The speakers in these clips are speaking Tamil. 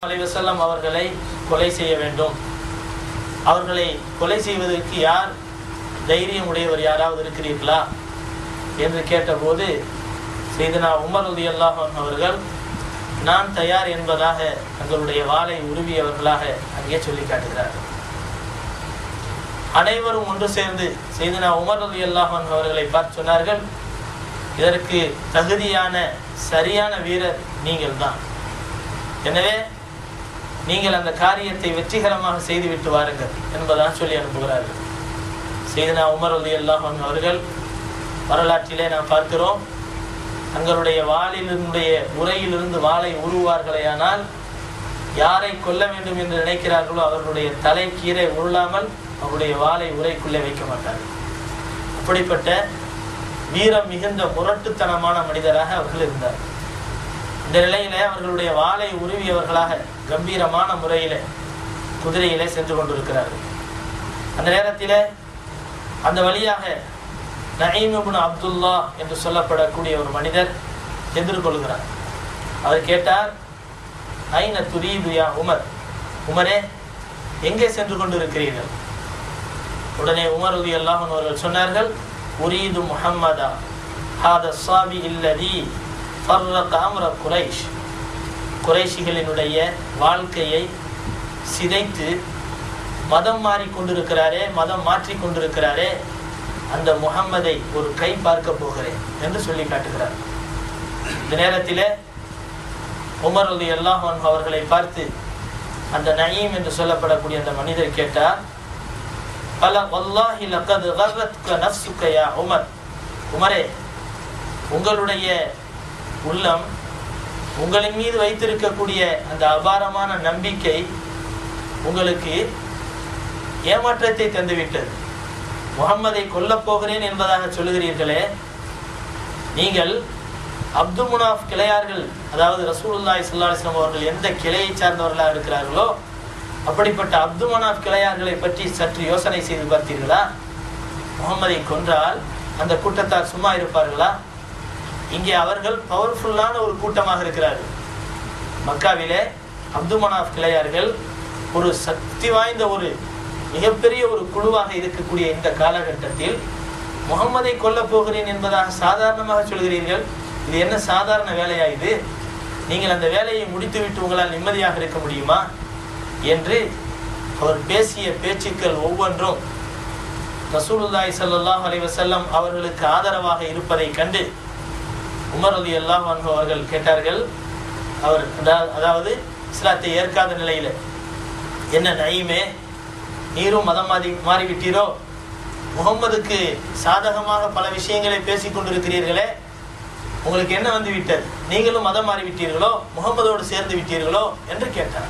அலைவசல்லம் அவர்களை கொலை செய்ய வேண்டும் அவர்களை கொலை செய்வதற்கு யார் தைரியம் உடையவர் யாராவது இருக்கிறீர்களா என்று கேட்டபோது செய்தனா உமர் உதி அல்லாஹன் அவர்கள் நான் தயார் என்பதாக தங்களுடைய வாளை உருவியவர்களாக அங்கே சொல்லி காட்டுகிறார்கள் அனைவரும் ஒன்று சேர்ந்து செய்தனா உமர் உதி அல்லாஹன் அவர்களை பார்த்து சொன்னார்கள் இதற்கு தகுதியான சரியான வீரர் நீங்கள் தான் எனவே நீங்கள் அந்த காரியத்தை வெற்றிகரமாக செய்துவிட்டு வாருங்கள் என்பதாக சொல்லி அனுப்புகிறார்கள் செய்தனா உமர் அலி அல்லாஹன் அவர்கள் வரலாற்றிலே நாம் பார்க்கிறோம் தங்களுடைய வாளிலிருந்துடைய உரையிலிருந்து வாளை உருவார்களேயானால் யாரை கொல்ல வேண்டும் என்று நினைக்கிறார்களோ அவர்களுடைய தலை கீரை உருளாமல் அவருடைய வாளை உரைக்குள்ளே வைக்க மாட்டார்கள் அப்படிப்பட்ட வீரம் மிகுந்த முரட்டுத்தனமான மனிதராக அவர்கள் இருந்தார் இந்த நிலையிலே அவர்களுடைய வாளை உருவியவர்களாக கம்பீரமான முறையிலே குதிரையிலே சென்று கொண்டிருக்கிறார்கள் அந்த நேரத்திலே அந்த வழியாக நயீமுபின் அப்துல்லா என்று சொல்லப்படக்கூடிய ஒரு மனிதர் எதிர்கொள்கிறார் அவர் கேட்டார் ஐன துரீது யா உமர் உமரே எங்கே சென்று கொண்டிருக்கிறீர்கள் உடனே உமர் உதி அல்லாஹன் அவர்கள் சொன்னார்கள் உரீது முஹம்மதா ஹாத சாபி இல்லதி ஃபர்ரக அம்ர குரைஷ் குறைஷிகளினுடைய வாழ்க்கையை சிதைத்து மதம் மாறி கொண்டிருக்கிறாரே மதம் மாற்றி கொண்டிருக்கிறாரே அந்த முகம்மதை ஒரு கை பார்க்க போகிறேன் என்று சொல்லி காட்டுகிறார் இந்த நேரத்தில் உமர் உதி அல்லாஹன் அவர்களை பார்த்து அந்த நயீம் என்று சொல்லப்படக்கூடிய அந்த மனிதர் கேட்டார் பல வல்லாஹி லக்கது கர்ரத்க நஃப்சுக்க யா உமர் உமரே உங்களுடைய உள்ளம் உங்களின் மீது வைத்திருக்கக்கூடிய அந்த அபாரமான நம்பிக்கை உங்களுக்கு ஏமாற்றத்தை தந்துவிட்டது முகம்மதை கொல்லப் போகிறேன் என்பதாக சொல்லுகிறீர்களே நீங்கள் அப்து முனாஃப் கிளையார்கள் அதாவது ரசூலுல்லாய் சல்லாஸ்லாம் அவர்கள் எந்த கிளையை சார்ந்தவர்களாக இருக்கிறார்களோ அப்படிப்பட்ட அப்து மனாஃப் கிளையார்களை பற்றி சற்று யோசனை செய்து பார்த்தீர்களா முகம்மதை கொன்றால் அந்த கூட்டத்தார் சும்மா இருப்பார்களா இங்கே அவர்கள் பவர்ஃபுல்லான ஒரு கூட்டமாக இருக்கிறார்கள் மக்காவிலே அப்து மனாஃப் கிளையார்கள் ஒரு சக்தி வாய்ந்த ஒரு மிகப்பெரிய ஒரு குழுவாக இருக்கக்கூடிய இந்த காலகட்டத்தில் முகம்மதை கொல்ல போகிறேன் என்பதாக சாதாரணமாக சொல்கிறீர்கள் இது என்ன சாதாரண வேலையா இது நீங்கள் அந்த வேலையை முடித்துவிட்டு உங்களால் நிம்மதியாக இருக்க முடியுமா என்று அவர் பேசிய பேச்சுக்கள் ஒவ்வொன்றும் ரசூலுல்லாய் சல்லாஹ் அலைவசல்லம் அவர்களுக்கு ஆதரவாக இருப்பதை கண்டு உமர் அலி அல்லாஹ் அவர்கள் கேட்டார்கள் அவர் அதாவது இஸ்லாத்தை ஏற்காத நிலையில என்ன நயீமே நீரும் மதம் மாறி மாறிவிட்டீரோ முகம்மதுக்கு சாதகமாக பல விஷயங்களை பேசிக் கொண்டிருக்கிறீர்களே உங்களுக்கு என்ன வந்து விட்டது நீங்களும் மதம் மாறிவிட்டீர்களோ முகம்மதோடு சேர்ந்து விட்டீர்களோ என்று கேட்டார்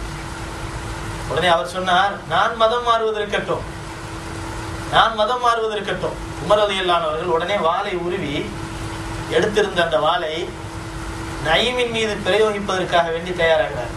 உடனே அவர் சொன்னார் நான் மதம் மாறுவது இருக்கட்டும் நான் மதம் மாறுவது இருக்கட்டும் உமர் அலியல்லானவர்கள் உடனே வாளை உருவி எடுத்திருந்த அந்த வாளை நயீமின் மீது பிரயோகிப்பதற்காக வேண்டி தயாராகிறார்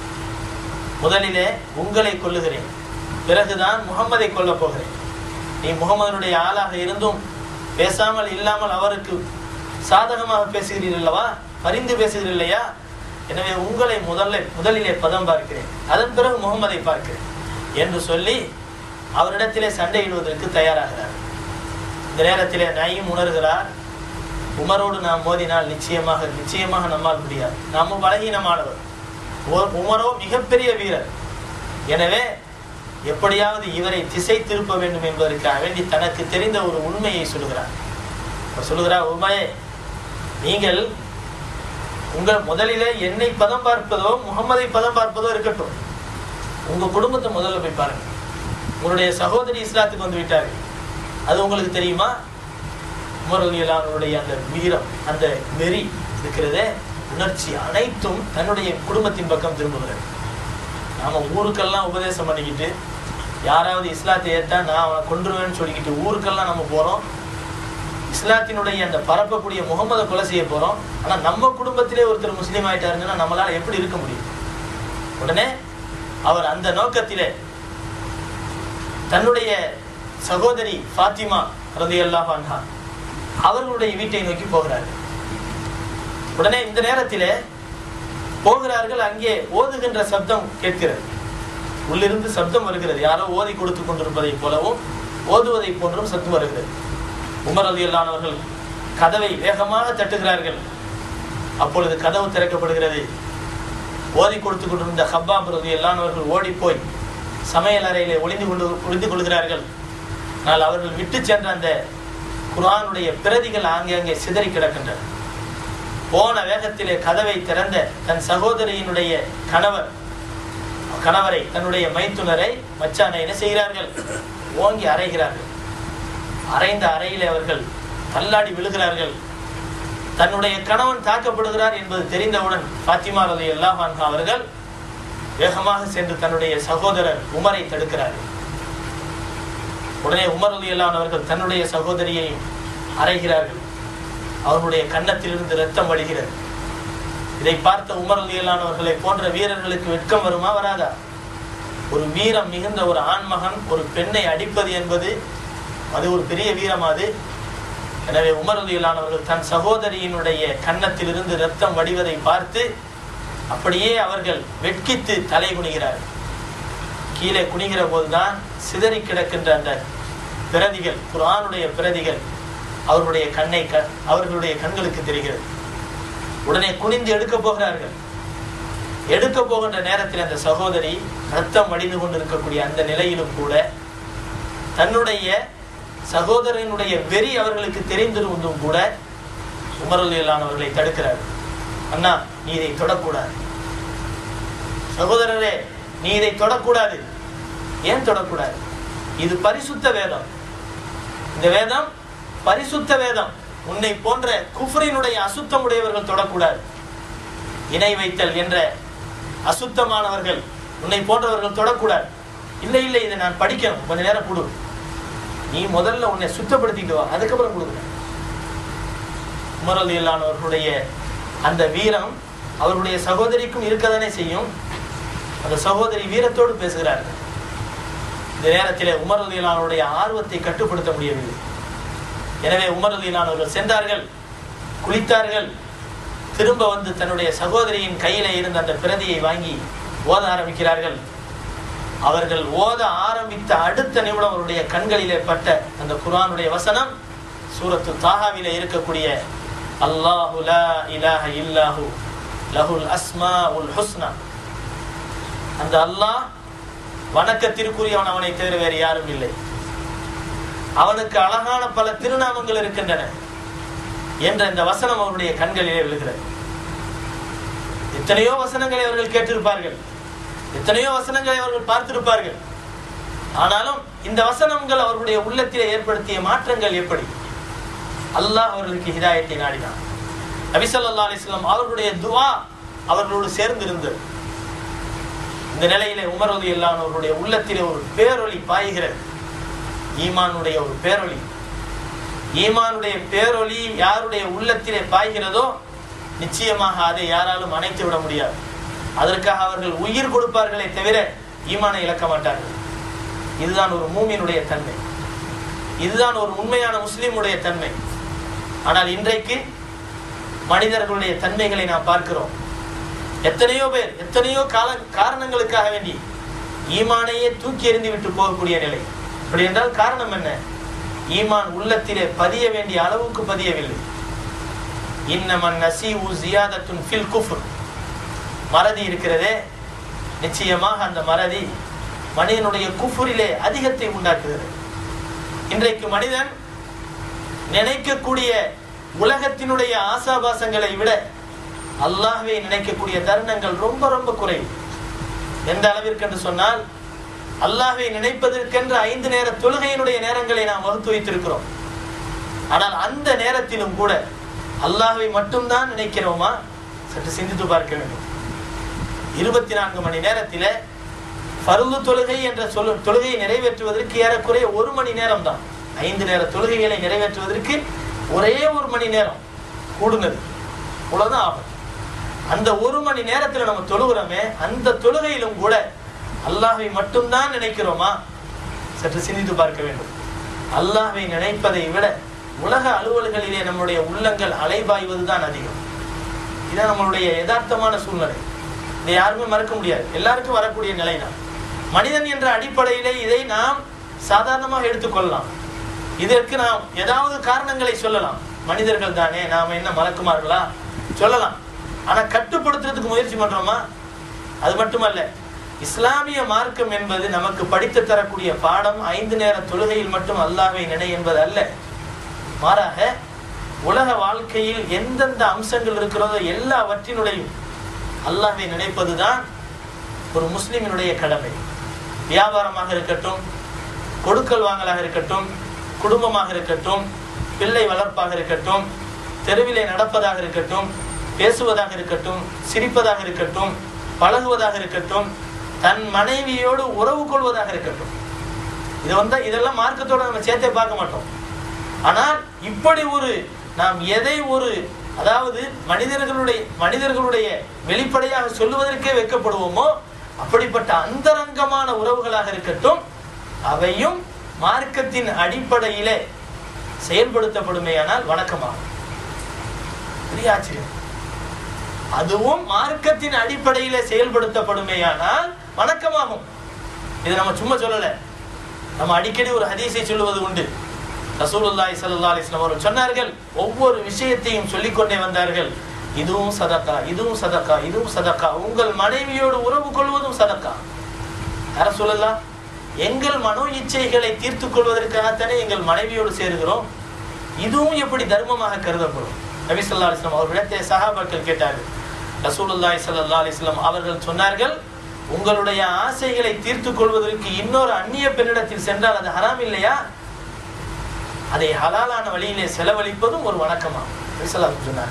முதலிலே உங்களை கொல்லுகிறேன் பிறகுதான் முகம்மதை கொல்ல போகிறேன் நீ முகமதனுடைய ஆளாக இருந்தும் பேசாமல் இல்லாமல் அவருக்கு சாதகமாக பேசுகிறீர்கள் அல்லவா பரிந்து பேசுகிறீர்கள் இல்லையா எனவே உங்களை முதல்ல முதலிலே பதம் பார்க்கிறேன் அதன் பிறகு முகமதை பார்க்கிறேன் என்று சொல்லி அவரிடத்திலே சண்டையிடுவதற்கு தயாராகிறார் இந்த நேரத்திலே நயீம் உணர்கிறார் உமரோடு நாம் மோதினால் நிச்சயமாக நிச்சயமாக நம்மால் முடியாது நாம பலகீனமானவர் உமரோ மிகப்பெரிய வீரர் எனவே எப்படியாவது இவரை திசை திருப்ப வேண்டும் என்பதற்காக வேண்டி தனக்கு தெரிந்த ஒரு உண்மையை சொல்லுகிறார் சொல்லுகிறார் உண்மையே நீங்கள் உங்கள் முதலிலே என்னை பதம் பார்ப்பதோ முகம்மதை பதம் பார்ப்பதோ இருக்கட்டும் உங்க குடும்பத்தை முதல்ல போய் பாருங்க உங்களுடைய சகோதரி இஸ்லாத்துக்கு வந்து விட்டார்கள் அது உங்களுக்கு தெரியுமா உமரலியலானுடைய அந்த வீரம் அந்த வெறி இருக்கிறதே உணர்ச்சி அனைத்தும் தன்னுடைய குடும்பத்தின் பக்கம் திரும்புகிறது நாம ஊருக்கெல்லாம் உபதேசம் பண்ணிக்கிட்டு யாராவது இஸ்லாத்தை ஏற்றா நான் அவனை கொண்டுருவேன்னு சொல்லிக்கிட்டு ஊருக்கெல்லாம் நம்ம போறோம் இஸ்லாத்தினுடைய அந்த பரப்பக்கூடிய முகமதை கொலை செய்ய போறோம் ஆனா நம்ம குடும்பத்திலே ஒருத்தர் முஸ்லீம் ஆயிட்டாருங்கன்னா நம்மளால எப்படி இருக்க முடியும் உடனே அவர் அந்த நோக்கத்திலே தன்னுடைய சகோதரி ஃபாத்திமா ரதி அல்லாஹ் அன்ஹா அவர்களுடைய வீட்டை நோக்கி போகிறார் உடனே இந்த நேரத்திலே போகிறார்கள் அங்கே ஓதுகின்ற சப்தம் கேட்கிறது உள்ளிருந்து சப்தம் வருகிறது யாரோ ஓதி கொடுத்து கொண்டிருப்பதை போலவும் ஓதுவதை போன்றும் சத்தம் வருகிறது உமர் ரலியல்லானவர்கள் கதவை வேகமாக தட்டுகிறார்கள் அப்பொழுது கதவு திறக்கப்படுகிறது ஓதி கொடுத்து கொண்டிருந்த ஹப்பாப் ரலியல்லானவர்கள் ஓடி போய் சமையல் அறையிலே ஒளிந்து கொண்டு ஒளிந்து கொள்கிறார்கள் ஆனால் அவர்கள் விட்டு சென்ற அந்த குர்ஆனுடைய பிரதிகள் ஆங்காங்கே சிதறி கிடக்கின்றன போன வேகத்திலே கதவை திறந்த தன் சகோதரியினுடைய கணவர் கணவரை தன்னுடைய மைத்துனரை மச்சானை என்ன செய்கிறார்கள் ஓங்கி அறைகிறார்கள் அறைந்த அறையிலே அவர்கள் தள்ளாடி விழுகிறார்கள் தன்னுடைய கணவன் தாக்கப்படுகிறார் என்பது தெரிந்தவுடன் பாத்திமா ரதி அல்லாஹ் அவர்கள் வேகமாக சென்று தன்னுடைய சகோதரர் உமரை தடுக்கிறார்கள் உடனே உமர் அலி அவர்கள் தன்னுடைய சகோதரியையும் அறைகிறார்கள் அவர்களுடைய கன்னத்திலிருந்து ரத்தம் வழிகிறது இதை பார்த்த உமர் அலி அவர்களை போன்ற வீரர்களுக்கு வெட்கம் வருமா வராதா ஒரு வீரம் மிகுந்த ஒரு ஆண்மகன் ஒரு பெண்ணை அடிப்பது என்பது அது ஒரு பெரிய வீரம் அது எனவே உமர் அலி அவர்கள் தன் சகோதரியினுடைய கன்னத்திலிருந்து ரத்தம் வடிவதை பார்த்து அப்படியே அவர்கள் வெட்கித்து தலை குனிகிறார்கள் கீழே குனிகிற போதுதான் சிதறி கிடக்கின்ற அந்த பிரதிகள் குர்ஆனுடைய பிரதிகள் அவர்களுடைய கண்ணை க அவர்களுடைய கண்களுக்கு தெரிகிறது உடனே குனிந்து எடுக்க போகிறார்கள் எடுக்க போகின்ற நேரத்தில் அந்த சகோதரி ரத்தம் வடிந்து கொண்டிருக்கக்கூடிய அந்த நிலையிலும் கூட தன்னுடைய சகோதரனுடைய வெறி அவர்களுக்கு தெரிந்திருந்தும் கூட உமரலியலானவர்களை தடுக்கிறார்கள் அண்ணா நீ இதை தொடக்கூடாது சகோதரரே நீ இதை தொடக்கூடாது ஏன் தொடக்கூடாது இது பரிசுத்த வேதம் இந்த வேதம் பரிசுத்த வேதம் உன்னை போன்ற குஃப்ரினுடைய அசுத்தம் உடையவர்கள் தொடக்கூடாது இணை வைத்தல் என்ற அசுத்தமானவர்கள் உன்னை போன்றவர்கள் தொடக்கூடாது இல்லை இல்லை இதை நான் படிக்கணும் கொஞ்ச நேரம் கொடு நீ முதல்ல உன்னை சுத்தப்படுத்திட்டு வா அதுக்கப்புறம் கொடுக்குறேன் உமரது இல்லானவர்களுடைய அந்த வீரம் அவருடைய சகோதரிக்கும் இருக்கதானே செய்யும் அந்த சகோதரி வீரத்தோடு பேசுகிறார்கள் இந்த நேரத்தில் உமர் ரலியல்லானுடைய ஆர்வத்தை கட்டுப்படுத்த முடியவில்லை எனவே உமர் ரலியல்லானவர்கள் சென்றார்கள் குளித்தார்கள் திரும்ப வந்து தன்னுடைய சகோதரியின் கையில இருந்த அந்த பிரதியை வாங்கி ஓத ஆரம்பிக்கிறார்கள் அவர்கள் ஓத ஆரம்பித்த அடுத்த நிமிடம் அவருடைய கண்களிலே பட்ட அந்த குர்ஆனுடைய வசனம் சூரத்து தாஹாவிலே இருக்கக்கூடிய அல்லாஹு லா இலாஹ இல்லாஹு லஹுல் அஸ்மா உல் ஹுஸ்னா அந்த அல்லாஹ் வணக்கத்திற்குரியவன் அவனை தவிர வேறு யாரும் இல்லை அவனுக்கு அழகான பல திருநாமங்கள் இருக்கின்றன என்ற இந்த வசனம் அவருடைய கண்களிலே விழுகிறது எத்தனையோ வசனங்களை அவர்கள் கேட்டிருப்பார்கள் எத்தனையோ வசனங்களை அவர்கள் பார்த்திருப்பார்கள் ஆனாலும் இந்த வசனங்கள் அவர்களுடைய உள்ளத்திலே ஏற்படுத்திய மாற்றங்கள் எப்படி அல்லாஹ் அவர்களுக்கு ஹிதாயத்தை நாடினான் நபிசல்லா அலிஸ்லாம் அவர்களுடைய துவா அவர்களோடு சேர்ந்திருந்தது இந்த நிலையிலே உமர் அலி அவர்களுடைய உள்ளத்திலே ஒரு பேரொளி பாய்கிறது ஈமானுடைய ஒரு பேரொளி ஈமானுடைய பேரொளி யாருடைய உள்ளத்திலே பாய்கிறதோ நிச்சயமாக அதை யாராலும் அணைத்து விட முடியாது அதற்காக அவர்கள் உயிர் கொடுப்பார்களே தவிர ஈமானை இழக்க மாட்டார்கள் இதுதான் ஒரு மூமியினுடைய தன்மை இதுதான் ஒரு உண்மையான முஸ்லிமுடைய தன்மை ஆனால் இன்றைக்கு மனிதர்களுடைய தன்மைகளை நாம் பார்க்கிறோம் எத்தனையோ பேர் எத்தனையோ கால காரணங்களுக்காக வேண்டி ஈமானையே தூக்கி எறிந்து விட்டு போகக்கூடிய நிலை அப்படி என்றால் காரணம் என்ன ஈமான் உள்ளத்திலே பதிய வேண்டிய அளவுக்கு பதியவில்லை இன்னமன் நசீவு ஜியாதத்துன் ஃபில் குஃபுர் மறதி இருக்கிறதே நிச்சயமாக அந்த மறதி மனிதனுடைய குஃபுரிலே அதிகத்தை உண்டாக்குகிறது இன்றைக்கு மனிதன் நினைக்கக்கூடிய உலகத்தினுடைய ஆசாபாசங்களை விட அல்லாஹ்வை நினைக்கக்கூடிய தருணங்கள் ரொம்ப ரொம்ப குறைவு எந்த அளவிற்கு என்று சொன்னால் அல்லாஹ்வை நினைப்பதற்கென்ற ஐந்து நேர தொழுகையினுடைய நேரங்களை நாம் வகுத்து வைத்திருக்கிறோம் ஆனால் அந்த நேரத்திலும் கூட அல்லாஹ்வை மட்டும்தான் நினைக்கிறோமா சற்று சிந்தித்து பார்க்க வேண்டும் இருபத்தி நான்கு மணி நேரத்தில பருது தொழுகை என்ற சொல்லு தொழுகையை நிறைவேற்றுவதற்கு ஏறக்குறைய ஒரு மணி நேரம் தான் ஐந்து நேர தொழுகைகளை நிறைவேற்றுவதற்கு ஒரே ஒரு மணி நேரம் கூடுனது இவ்வளவுதான் ஆகும் அந்த ஒரு மணி நேரத்துல நம்ம தொழுகிறோமே அந்த தொழுகையிலும் கூட அல்லாஹ்வை மட்டும்தான் நினைக்கிறோமா சற்று சிந்தித்து பார்க்க வேண்டும் அல்லாஹ்வை நினைப்பதை விட உலக அலுவல்களிலே நம்முடைய உள்ளங்கள் அலைபாய்வதுதான் அதிகம் இதான் நம்மளுடைய யதார்த்தமான சூழ்நிலை இதை யாருமே மறக்க முடியாது எல்லாருக்கும் வரக்கூடிய நிலை தான் மனிதன் என்ற அடிப்படையிலே இதை நாம் சாதாரணமாக எடுத்துக்கொள்ளலாம் இதற்கு நாம் ஏதாவது காரணங்களை சொல்லலாம் மனிதர்கள் தானே நாம என்ன மறக்குமார்களா சொல்லலாம் ஆனா கட்டுப்படுத்துறதுக்கு முயற்சி பண்றோமா அது மட்டுமல்ல இஸ்லாமிய மார்க்கம் என்பது நமக்கு படித்து தரக்கூடிய பாடம் ஐந்து நேர தொழுகையில் மட்டும் அல்லாஹ்வை நினை என்பது அல்ல மாறாக உலக வாழ்க்கையில் எந்தெந்த அம்சங்கள் இருக்கிறதோ எல்லாவற்றினுடையும் அல்லாஹ்வை நினைப்பதுதான் ஒரு முஸ்லிமினுடைய கடமை வியாபாரமாக இருக்கட்டும் கொடுக்கல் வாங்கலாக இருக்கட்டும் குடும்பமாக இருக்கட்டும் பிள்ளை வளர்ப்பாக இருக்கட்டும் தெருவிலே நடப்பதாக இருக்கட்டும் பேசுவதாக இருக்கட்டும் சிரிப்பதாக இருக்கட்டும் பழகுவதாக இருக்கட்டும் தன் மனைவியோடு உறவு கொள்வதாக இருக்கட்டும் இது வந்து இதெல்லாம் மார்க்கத்தோட நம்ம சேர்த்தே பார்க்க மாட்டோம் ஆனால் இப்படி ஒரு நாம் எதை ஒரு அதாவது மனிதர்களுடைய மனிதர்களுடைய வெளிப்படையாக சொல்லுவதற்கே வெட்கப்படுவோமோ அப்படிப்பட்ட அந்தரங்கமான உறவுகளாக இருக்கட்டும் அவையும் மார்க்கத்தின் அடிப்படையிலே செயல்படுத்தப்படுமேயானால் வணக்கமாகும் பெரிய ஆச்சரியம் அதுவும் மார்க்கத்தின் அடிப்படையிலே செயல்படுத்தப்படுமேயானால் வணக்கமாகும் இது நம்ம சும்மா சொல்லல நம்ம அடிக்கடி ஒரு ஹதீஸை சொல்லுவது உண்டு ரசூலுல்லாஹி ஸல்லல்லாஹு அலைஹி வஸல்லம் அவர்கள் சொன்னார்கள் ஒவ்வொரு விஷயத்தையும் சொல்லிக்கொண்டே வந்தார்கள் இதுவும் சதக்கா இதுவும் சதக்கா இதுவும் சதக்கா உங்கள் மனைவியோடு உறவு கொள்வதும் சதக்கா யார சொல்லலாம் எங்கள் மனோ இச்சைகளை தீர்த்து கொள்வதற்காகத்தானே எங்கள் மனைவியோடு சேருகிறோம் இதுவும் எப்படி தர்மமாக கருதப்படும் நபி ஸல்லல்லாஹு அலைஹி வஸல்லம் அவர்களிடத்தை சஹாபாக்கள் கேட்டார்கள் ரசூலுல்லாஹி ஸல்லல்லாஹு அலைஹி வஸல்லம் அவர்கள் சொன்னார்கள் உங்களுடைய ஆசைகளை தீர்த்து கொள்வதற்கு இன்னொரு அந்நிய பெண்ணிடத்தில் சென்றால் அது ஹராம் இல்லையா அதை ஹலாலான வழியிலே செலவழிப்பதும் ஒரு வணக்கமாகும் நபி ஸல்லல்லாஹு அலைஹி வஸல்லம் சொன்னார்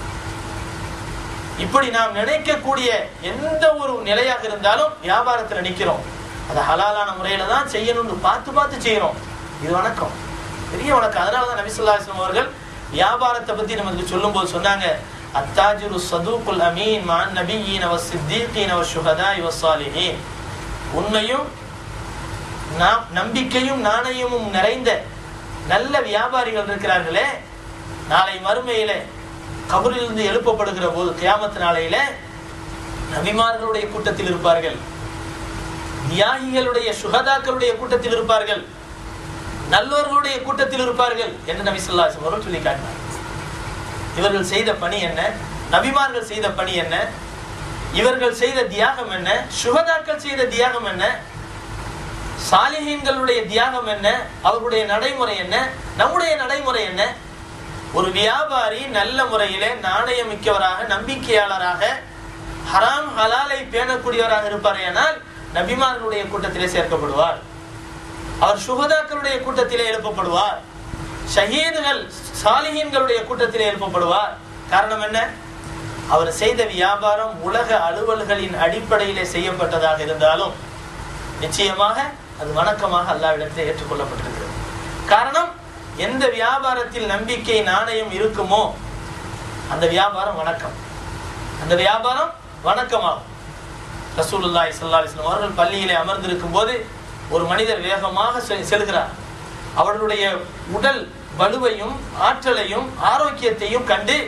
இப்படி நாம் நினைக்கக்கூடிய எந்த ஒரு நிலையாக இருந்தாலும் வியாபாரத்துல நிக்கிறோம் அதை ஹலாலான முறையில தான் செய்யணும்னு பார்த்து பார்த்து செய்யறோம் இது வணக்கம் பெரிய வணக்கம் அதனாலதான் நபி ஸல்லல்லாஹு அலைஹி வஸல்லம் அவர்கள் வியாபாரத்தை பத்தி நமக்கு சொல்லும்போது சொன்னாங்க அத்தாஜிரு சதூக்குல் அமீன் மான் நபியீன வ சித்தீகீன வ ஷுஹதாய் வ சாலிஹீன் உண்மையும் நாம் நம்பிக்கையும் நாணயமும் நிறைந்த நல்ல வியாபாரிகள் இருக்கிறார்களே நாளை மறுமையிலே கபரிலிருந்து எழுப்பப்படுகிற போது கியாமத்து நாளையில நபிமார்களுடைய கூட்டத்தில் இருப்பார்கள் தியாகிகளுடைய சுகதாக்களுடைய கூட்டத்தில் இருப்பார்கள் நல்லோர்களுடைய கூட்டத்தில் இருப்பார்கள் என்று நபி ஸல்லல்லாஹு அலைஹி வஸல்லம் சொல்லி காட்டினார் இவர்கள் செய்த பணி என்ன நபிமார்கள் செய்த பணி என்ன இவர்கள் செய்த தியாகம் என்ன சுகதாக்கள் செய்த தியாகம் என்ன சாலிஹீன்களுடைய தியாகம் என்ன அவர்களுடைய நடைமுறை என்ன நம்முடைய நடைமுறை என்ன ஒரு வியாபாரி நல்ல முறையிலே நாணயம் மிக்கவராக நம்பிக்கையாளராக ஹராம் ஹலாலை பேணக்கூடியவராக இருப்பாரேயானால் நபிமார்களுடைய கூட்டத்திலே சேர்க்கப்படுவார் அவர் சுகதாக்களுடைய கூட்டத்திலே எழுப்பப்படுவார் ஷஹீதுகள் சாலிஹீன்களுடைய கூட்டத்திலே எழுப்பப்படுவார் காரணம் என்ன அவர் செய்த வியாபாரம் உலக அலுவல்களின் அடிப்படையிலே செய்யப்பட்டதாக இருந்தாலும் நிச்சயமாக அது வணக்கமாக அல்லாவிடத்தில் ஏற்றுக்கொள்ளப்பட்டிருக்கிறது காரணம் எந்த வியாபாரத்தில் நம்பிக்கை நாணயம் இருக்குமோ அந்த வியாபாரம் வணக்கம் அந்த வியாபாரம் வணக்கமாகும் ரசூலுல்லாஹி ஸல்லல்லாஹு அலைஹி வஸல்லம் அவர்கள் பள்ளியிலே அமர்ந்திருக்கும் போது ஒரு மனிதர் வேகமாக செ- செல்கிறார் அவர்களுடைய உடல் வலுவையும் ஆற்றலையும் ஆரோக்கியத்தையும் கண்டு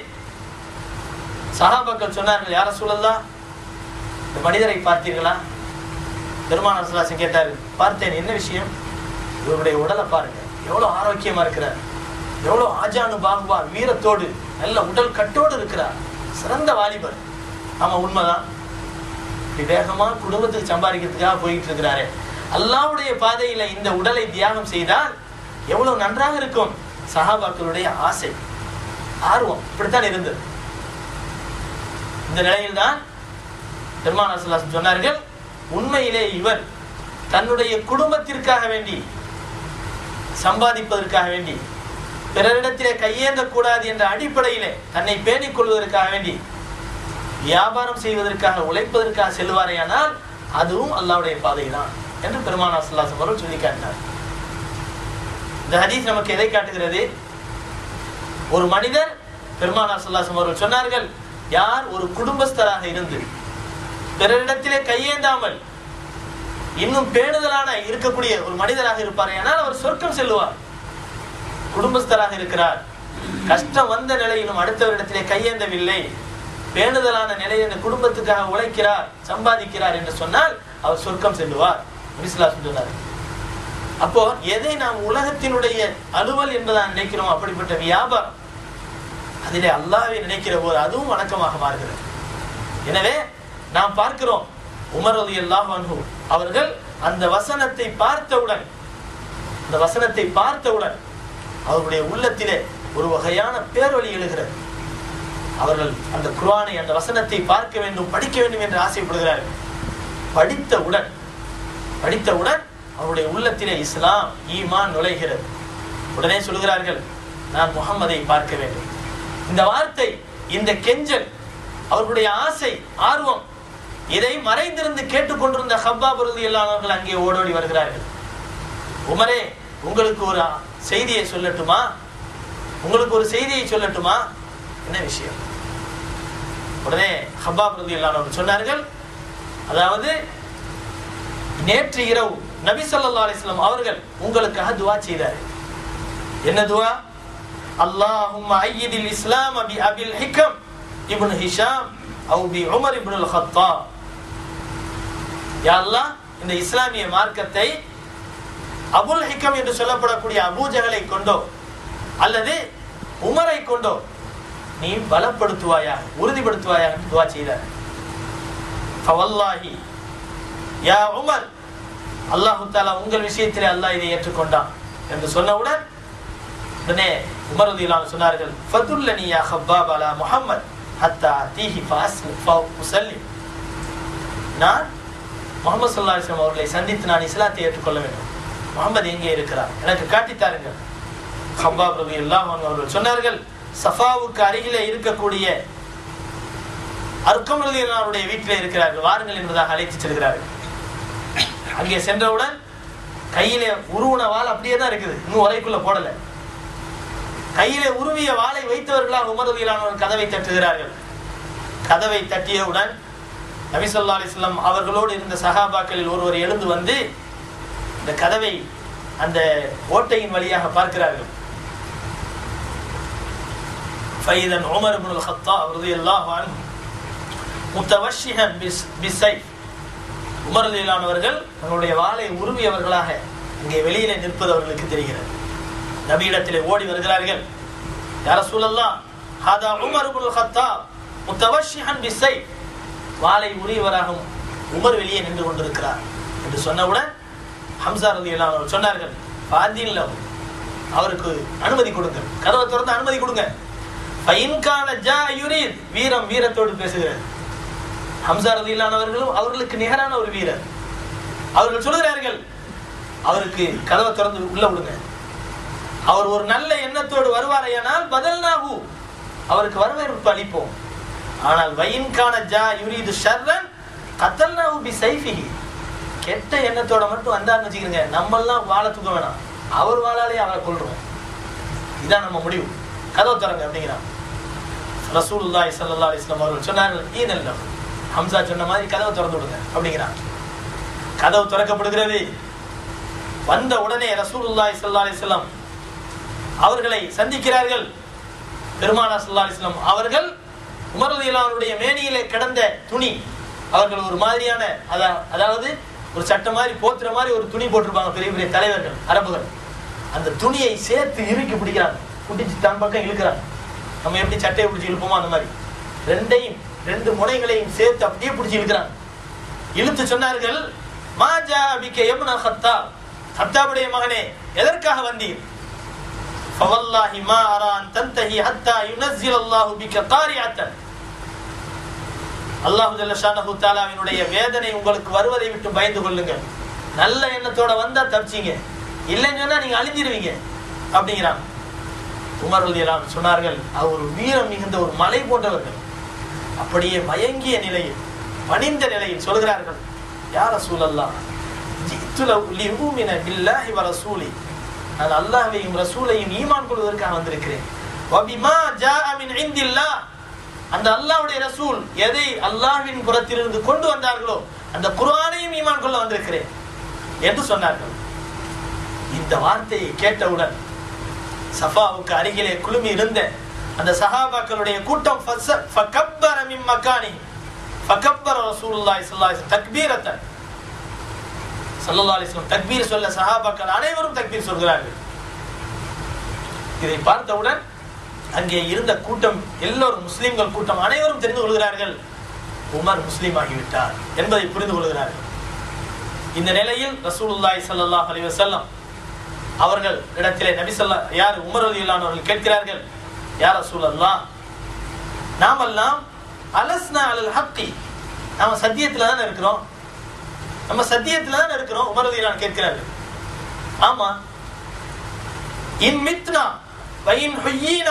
சஹாபாக்கள் சொன்னார்கள் யார சூழல்லா இந்த மனிதரை பார்த்தீர்களா பெருமான சுலாசன் கேட்டாரு பார்த்தேன் என்ன விஷயம் இவருடைய உடலை பாருங்க எவ்வளவு ஆரோக்கியமா இருக்கிறார் எவ்வளவு ஆஜானு பாகுவா வீரத்தோடு நல்ல உடல் கட்டோடு இருக்கிறார் சிறந்த வாலிபர் ஆமா உண்மைதான் இப்படி வேகமா குடும்பத்துக்கு சம்பாதிக்கிறதுக்காக போயிட்டு இருக்கிறாரு அல்லாவுடைய பாதையில இந்த உடலை தியாகம் செய்தால் எவ்வளவு நன்றாக இருக்கும் சஹாபாக்களுடைய ஆசை ஆர்வம் இப்படித்தான் இருந்தது இந்த நிலையில்தான் பெருமானா ஸல்லல்லாஹு சொன்னார்கள் உண்மையிலே இவர் தன்னுடைய குடும்பத்திற்காக வேண்டி சம்பாதிப்பதற்காக வேண்டி பிறரிடத்திலே கையேந்த கூடாது என்ற அடிப்படையிலே தன்னை பேணிக் கொள்வதற்காக வேண்டி வியாபாரம் செய்வதற்காக உழைப்பதற்காக செல்வாரேயானால் அதுவும் அல்லாஹ்வுடைய பாதை தான் என்று பெருமானா ஸல்லல்லாஹு அலைஹி வஸல்லம் சொல்லி காட்டினார் இந்த ஹதீஸ் நமக்கு எதை காட்டுகிறது ஒரு மனிதர் பெருமானா ஸல்லல்லாஹு அலைஹி வஸல்லம் அவர்கள் சொன்னார்கள் யார் ஒரு குடும்பஸ்தராக இருந்து பிறரிடத்திலே கையேந்தாமல் இன்னும் பேணுதலான இருக்கக்கூடிய ஒரு மனிதராக இருப்பார் ஆனால் அவர் சொர்க்கம் செல்லுவார் குடும்பஸ்தராக இருக்கிறார் கஷ்டம் வந்த நிலையிலும் அடுத்தவரிடத்திலே கையேந்தவில்லை பேணுதலான நிலையில் இந்த குடும்பத்துக்காக உழைக்கிறார் சம்பாதிக்கிறார் என்று சொன்னால் அவர் சொர்க்கம் செல்லுவார் விஸ்லாசம் சொன்னார் அப்போ எதை நாம் உலகத்தினுடைய அலுவல் என்பதாக நினைக்கிறோம் அப்படிப்பட்ட வியாபாரம் அதிலே அல்லாஹ்வை நினைக்கிற போது அதுவும் வணக்கமாக மாறுகிறது எனவே நாம் பார்க்கிறோம் உமர் ரலியல்லாஹு அன்ஹு அவர்கள் அந்த வசனத்தை பார்த்தவுடன் அந்த வசனத்தை பார்த்தவுடன் அவர்களுடைய உள்ளத்திலே ஒரு வகையான பேரொளி எழுகிறது அவர்கள் அந்த குர்ஆனை அந்த வசனத்தை பார்க்க வேண்டும் படிக்க வேண்டும் என்று ஆசைப்படுகிறார்கள் படித்தவுடன் படித்தவுடன் அவருடைய உள்ளத்திலே இஸ்லாம் ஈமான் நுழைகிறது உடனே சொல்கிறார்கள் நான் முகம்மதை பார்க்க வேண்டும் இந்த வார்த்தை இந்த கெஞ்சல் அவர்களுடைய ஆசை ஆர்வம் இதை மறைந்திருந்து கேட்டுக்கொண்டிருந்த ஹப்பா பருதி இல்லாதவர்கள் அங்கே ஓடோடி வருகிறார்கள் உமரே உங்களுக்கு ஒரு செய்தியை சொல்லட்டுமா உங்களுக்கு ஒரு செய்தியை சொல்லட்டுமா என்ன விஷயம் உடனே ஹப்பா பிரதி இல்லாதவர்கள் சொன்னார்கள் அதாவது நேற்று இரவு நபி ஸல்லல்லாஹு அலைஹி வஸல்லம் அவர்கள் உங்களுக்காக துஆ செய்தார்கள் என்ன துஆ அல்லாஹும்ம ஐயிதில் இஸ்லாம் பி அபில் ஹிகம் இப்னு ஹிஷாம் அவு பி உமர் இப்னுல் ஹத்தாப் யா அல்லாஹ் இந்த இஸ்லாமிய மார்க்கத்தை அபுல் ஹிகம் என்று சொல்லப்படக்கூடிய அபூஜகளை கொண்டோ அல்லது உமரை கொண்டோ நீ பலப்படுத்துவாயா உறுதிப்படுத்துவாயா என்று துஆ செய்தார் ஃபவல்லாஹி யா உமர் அல்லாஹு தாலா உங்கள் விஷயத்திலே அல்லாஹ் இதை ஏற்றுக்கொண்டான் என்று சொன்னவுடன் உடனே உமர் ரலியல்லாஹு சொன்னார்கள் ஃபதுல்லனி யா ஹப்பாப் அலா முஹம்மத் ஹத்தா தீஹி ஃபஅஸ்லிம் ஃபஉசல்லிம் நான் முகமது ஸல்லல்லாஹு அலைஹி வஸல்லம் அவர்களை சந்தித்து நான் இஸ்லாத்தை ஏற்றுக்கொள்ள வேண்டும் முகமது எங்கே இருக்கிறார் எனக்கு காட்டித் தாருங்கள் ஹப்பாப் ரலியல்லாஹு அன்ஹு அவர்கள் சொன்னார்கள் சஃபாவுக்கு அருகிலே இருக்கக்கூடிய அர்க்கம் ரலியல்லாஹுடைய வீட்டிலே இருக்கிறார்கள் வாருங்கள் என்பதாக அழைத்து செல்கிறார்கள் அங்கே சென்றவுடன் கையிலே உருவன வாள் அப்படியே தான் இருக்குது இன்னும் உரைக்குள்ள போடல கையிலே உருவிய வாளை வைத்தவர்களால் உமரதியிலானவர் கதவை தட்டுகிறார்கள் கதவை தட்டியவுடன் நபி ஸல்லல்லாஹு அலைஹி வஸல்லம் அவர்களோடு இருந்த சஹாபாக்களில் ஒருவர் எழுந்து வந்து இந்த கதவை அந்த ஓட்டையின் வழியாக பார்க்கிறார்கள் فإذا عمر بن الخطاب رضي الله عنه متوشحا بس- بالسيف உமர் ரலியல்லானவர்கள் தங்களுடைய வாளை உருவியவர்களாக இங்கே வெளியிலே நிற்பது அவர்களுக்கு தெரிகிறது நபியிடத்திலே ஓடி வருகிறார்கள் யார சூழல்லாம் ஹாதா உமர் இப்னுல் கத்தாப் முத்தவஷிஹன் பிஸை வாளை உரியவராகவும் உமர் வெளியே நின்று கொண்டிருக்கிறார் என்று சொன்னவுடன் ஹம்சா ரலியல்லாஹு அன்ஹு சொன்னார்கள் ஃபாதின் லஹு அவருக்கு அனுமதி கொடுங்க கதவை திறந்து அனுமதி கொடுங்க ஃபைன்கான ஜா யுரீத் வீரம் வீரத்தோடு பேசுகிறது ஹம்சா ரலியல்லானவர்களும் அவர்களுக்கு நிகரான ஒரு வீரர் அவர்கள் சொல்கிறார்கள் அவருக்கு கதவை திறந்து உள்ள விடுங்க அவர் ஒரு நல்ல எண்ணத்தோடு வருவாரையானால் பதில் நாகு அவருக்கு வரவேற்பு அளிப்போம் ஆனால் வயின்கான ஜா யுரீது ஷர்ரன் கத்தல்னாஹு பி சைஃபிஹி கெட்ட எண்ணத்தோட மட்டும் வந்தார்னு வச்சுக்கிறீங்க நம்மெல்லாம் வாழ தூக்க வேணாம் அவர் வாழாலே அவரை கொள்றோம் இதான் நம்ம முடிவு கதவு திறங்க அப்படிங்கிறான் ரசூலுல்லாஹி ஸல்லல்லாஹு அலைஹி வஸல்லம் அவர்கள் சொன்னார்கள் ஈனல் லஹு ஹம்சா சொன்ன மாதிரி கதவை திறந்து விடுங்க அப்படிங்கிறான் கதவு திறக்கப்படுகிறது வந்த உடனே ரசூலுல்லாஹி ஸல்லல்லாஹு அலைஹி வஸல்லம் அவர்களை சந்திக்கிறார்கள் பெருமானா ஸல்லல்லாஹு அலைஹி வஸல்லம் அவர்கள் உமர் ரலியல்லாஹுடைய மேனியிலே கிடந்த துணி அவர்கள் ஒரு மாதிரியான அதா- அதாவது ஒரு சட்டை மாதிரி போத்துற மாதிரி ஒரு துணி போட்டிருப்பாங்க பெரிய பெரிய தலைவர்கள் அரபுகள் அந்த துணியை சேர்த்து இறுக்கி பிடிக்கிறாங்க பிடிச்சி தன் பக்கம் இழுக்கிறாங்க நம்ம எப்படி சட்டையை பிடிச்சி இழுப்போமோ அந்த மாதிரி ரெண்டையும் ரெண்டு முனைகளையும் சேர்த்து அப்படியே பிடிச்சி இழுக்கிறாங்க இழுத்து சொன்னார்கள் மாஜா பிக்க யமுனா ஹத்தா ஹத்தாவுடைய மகனே எதற்காக வந்தீர் فوالله ما أرى أن تنتهي حتى ينزل الله بك قارعة அல்லாஹு ஜல்ல ஷானஹு தாலாவினுடைய வேதனை உங்களுக்கு வருவதை விட்டு பயந்து கொள்ளுங்கள் நல்ல எண்ணத்தோட வந்தா தப்பிச்சீங்க இல்லைன்னு சொன்னா நீங்க அழிஞ்சிருவீங்க அப்படிங்கிறாங்க உமர் ரலியல்லாஹு அன்ஹு சொன்னார்கள் அவர் ஒரு வீரம் மிகுந்த ஒரு மலை போன்றவர்கள் அப்படியே மயங்கிய நிலையில் பணிந்த நிலையில் சொல்கிறார்கள் யார் ரசூலல்லாஹ் ஜித்து லவ் லியூமின பில்லாஹி வ ரசூலி நான் அல்லாஹ்வையும் ரசூலையும் ஈமான் கொள்வதற்காக வந்திருக்கிறேன் வபிமா ஜாஅ மின் இந்தில்லாஹ் அந்த அல்லாஹ்வுடைய ரசூல் எதை அல்லாஹ்வின் புறத்திலிருந்து கொண்டு வந்தார்களோ அந்த குர்ஆனையும் ஈமான் கொள்ள வந்திருக்கிறேன் என்று சொன்னார்கள் இந்த வார்த்தையை கேட்டவுடன் சஃபாவுக்கு அருகிலே குழுமி இருந்த அந்த சஹாபாக்களுடைய கூட்டம் ஃபஸ- ஃபகப்பர மின் மக்கானி ஃபகப்பர ரசூலுல்லாஹி ஸல்லல்லாஹு அலைஹி வஸல்லம் தக்பீரத்தன் ஸல்லல்லாஹு அலைஹி வஸல்லம் தக்பீர் சொல்ல சஹாபாக்கள் அனைவரும் தக்பீர் சொல்கிறார்கள் இதை பார்த்தவுடன் அங்கே இருந்த கூட்டம் எல்லோரும் முஸ்லிம்கள் கூட்டம் அனைவரும் தெரிந்து கொள்கிறார்கள் உமர் முஸ்லீம் ஆகிவிட்டார் என்பதை புரிந்து கொள்கிறார்கள் இந்த நிலையில் ரசூலுல்லாஹி ஸல்லல்லாஹு அலைஹி வஸல்லம் அவர்கள் இடத்திலே நபி ஸல்லா யார் உமர் ரலியல்லாஹு அவர்கள் கேட்கிறார்கள் யார் ரசூலல்லாஹ் நாமெல்லாம் அலஸ்னா அலல் ஹக்கி நாம சத்தியத்துல தானே இருக்கிறோம் நம்ம சத்தியத்துல தானே இருக்கிறோம் உமர் ரலியல்லாஹு கேட்கிறார்கள் ஆமா இன் மித்னா வயின் ஹுய்யீனா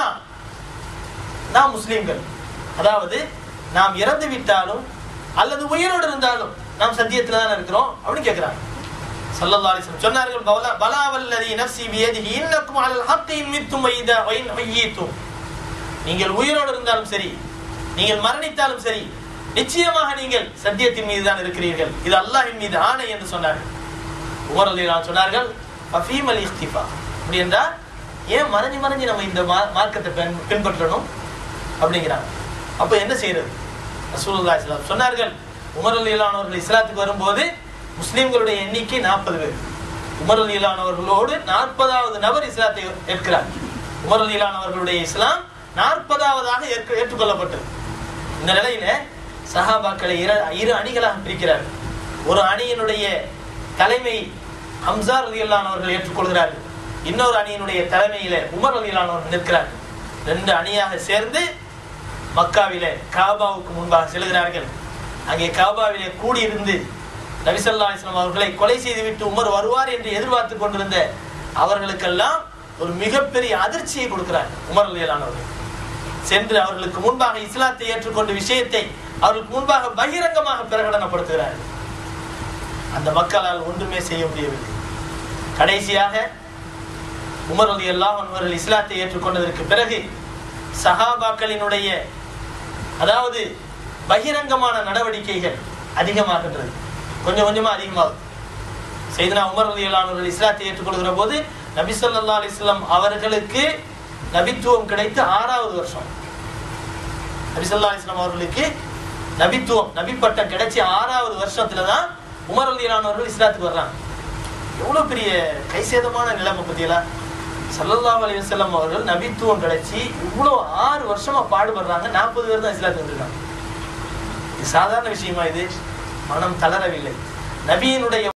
நாம் முஸ்லிம்கள் அதாவது நாம் இறந்து விட்டாலும் அல்லது உயிரோடு இருந்தாலும் நாம் சத்தியத்துல தான் இருக்கிறோம் அப்படின்னு கேட்கிறாங்க ஸல்லல்லாஹு அலைஹி வஸல்லம் சொன்னார்கள் பலா பலாவல்லதி நஃப்ஸி பியதிஹி இன்னக்கும் அலல் ஹக்கி இன் மித்தும் வைதா வைன் ஹுய்யீத்தும் நீங்கள் உயிரோடு இருந்தாலும் சரி நீங்கள் மரணித்தாலும் சரி நிச்சயமாக நீங்கள் சத்தியத்தின் மீது தான் இருக்கிறீர்கள் இது அல்லாஹ்வின் மீது ஆணை என்று சொன்னார்கள் உமர் ரலியல்லாஹு சொன்னார்கள் ஃபீமல் இஸ்திஃபா அப்படி என்றால் ஏன் மறைஞ்சு மறைஞ்சு நம்ம இந்த மா- மார்க்கத்தை பின் பின்பற்றணும் அப்படிங்கிறாங்க அப்போ என்ன செய்யறது ரசூலுல்லாஹி ஸல்லல்லாஹு அலைஹி சொன்னார்கள் உமர் ரலியல்லாஹு இஸ்லாத்துக்கு வரும்போது முஸ்லிம்களுடைய எண்ணிக்கை நாற்பது பேர் உமர் ரலியல்லாஹு நாற்பதாவது நபர் இஸ்லாத்தை ஏற்கிறார் உமர் ரலியல்லாஹு இஸ்லாம் நாற்பதாவதாக ஏற்க ஏற்றுக்கொள்ளப்பட்டது இந்த நிலையில சஹாபாக்களை இரு இரு அணிகளாக பிரிக்கிறார்கள் ஒரு அணியினுடைய தலைமை ஹம்சா ரலியல்லாஹு அவர்கள் ஏற்றுக்கொள்கிறார்கள் இன்னொரு அணியினுடைய தலைமையில உமர் ரலியல்லாஹு அவர்கள் நிற்கிறார்கள் ரெண்டு அணியாக சேர்ந்து மக்காவிலே காபாவுக்கு முன்பாக செல்கிறார்கள் அங்கே காபாவிலே கூடியிருந்து நபிசல்லா அலிஸ்லாம் அவர்களை கொலை செய்துவிட்டு உமர் வருவார் என்று எதிர்பார்த்து கொண்டிருந்த அவர்களுக்கெல்லாம் ஒரு மிகப்பெரிய அதிர்ச்சியை கொடுக்கிறார் உமர் அலியலானவர்கள் சென்று அவர்களுக்கு முன்பாக இஸ்லாத்தை ஏற்றுக்கொண்ட விஷயத்தை அவர்களுக்கு முன்பாக பகிரங்கமாக பிரகடனப்படுத்துகிறார்கள் அந்த மக்களால் ஒன்றுமே செய்ய முடியவில்லை கடைசியாக உமர் அலி அல்லாஹ் அவர்கள் இஸ்லாத்தை ஏற்றுக்கொண்டதற்கு பிறகு சஹாபாக்களினுடைய அதாவது பகிரங்கமான நடவடிக்கைகள் அதிகமாகின்றது கொஞ்சம் கொஞ்சமா அதிகமாகும் செய்தனா உமர் அலி அவர்கள் இஸ்லாத்தை ஏற்றுக்கொள்கிற போது நபி ஸல்லல்லாஹு அலைஹி வஸல்லம் அவர்களுக்கு நபித்துவம் கிடைத்து ஆறாவது வருஷம் நபி ஸல்லல்லாஹு அலைஹி வஸல்லம் அவர்களுக்கு நபித்துவம் நபி பட்டம் கிடைச்சி ஆறாவது வருஷத்துல தான் உமர் அலி அவர்கள் இஸ்லாத்துக்கு வர்றாங்க எவ்வளவு பெரிய கைசேதமான நிலைமை பத்தியெல்லாம் சல்லல்லாஹு அலைஹி வஸல்லம் அவர்கள் நபித்துவம் கிடைச்சி இவ்வளவு ஆறு வருஷமா பாடுபடுறாங்க நாற்பது பேர் தான் இஸ்லாத்துக்கு வந்திருக்காங்க இது சாதாரண விஷயமா இது மனம் தளரவில்லை நபியினுடைய